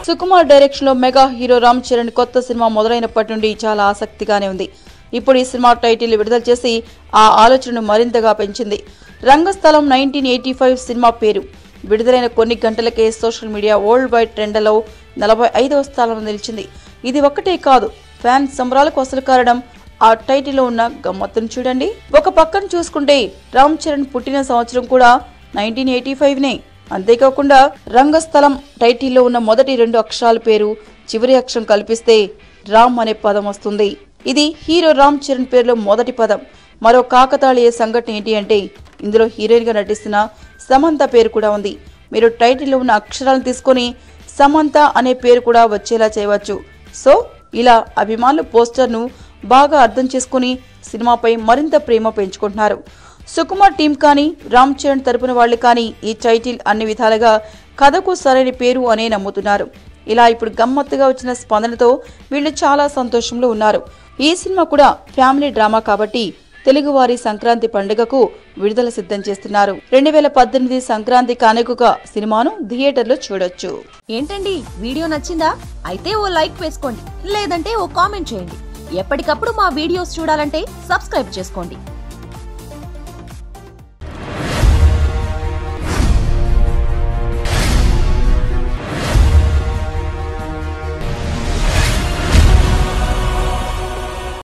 Sukumar direction లో mega hero Ram Charan కొత్త cinema మొదలైనప్పటి నుండి చాలా ఆసక్తిగానే ఉంది ఇప్పుడు ఈ సినిమా టైటిల్ విడుదల చేసి ఆ ఆలోచనను మరింతగా పెంచింది Rangasthalam nineteen eighty five cinema పేరు విడుదలైన కొన్ని గంటలకే సోషల్ మీడియా వరల్డ్ వైడ్ ట్రెండ్లలో నలభై ఐదవ స్థానంలో నిలిచింది ఇది ఒక్కటే కాదు ఫ్యాన్స్ సంబరాలకు అసలు కారణం ఆ టైటిల్లో ఉన్న గమ్మత్తును చూడండి ఒక పక్కన చూసుకుంటే రామ్ చరణ్ పుట్టిన సంవత్సరం కూడా నైన్టీన్ ఎయిటీ ఫైవ్ నే అంతేకాకుండా రంగస్థలం టైటిల్లో ఉన్న మొదటి రెండు అక్షరాల పేరు చివరి అక్షరం కల్పిస్తే రామ్ అనే పదం వస్తుంది ఇది హీరో రామ్ చరణ్ పేరులో మొదటి పదం మరో కాకతాళీయ సంఘటన ఏంటి అంటే ఇందులో హీరోయిన్ గా నటిస్తున్న సమంత పేరు కూడా ఉంది మీరు టైటిల్లో ఉన్న అక్షరాలను తీసుకొని సమంత అనే పేరు కూడా వచ్చేలా చేయవచ్చు సో ఇలా అభిమానులు పోస్టర్ను బాగా అర్థం చేసుకుని సినిమాపై మరింత ప్రేమ పెంచుకుంటున్నారు సుకుమార్ టీం కానీ రామ్ చరణ్ తరపున వాళ్ళు కానీ ఈ టైటిల్ అన్ని విధాలుగా కథకు సరైన పేరు అనే నమ్ముతున్నారు ఇలా ఇప్పుడు గమ్మత్తుగా వచ్చిన స్పందనతో వీళ్ళు చాలా సంతోషంలో ఉన్నారు ఈ సినిమా కూడా ఫ్యామిలీ డ్రామా కాబట్టి తెలుగువారి సంక్రాంతి పండుగకు విడుదల సిద్ధం చేస్తున్నారు రెండు వేల పద్దెనిమిది సంక్రాంతి కానుకగా సినిమాను థియేటర్లో చూడొచ్చు ఏంటండి వీడియో నచ్చిందా అయితే ఓ లైక్ వేసుకోండి లేదంటే ఓ కామెంట్ చేయండి ఎప్పటికప్పుడు మా వీడియోస్ చూడాలంటే సబ్స్క్రైబ్ చేసుకోండి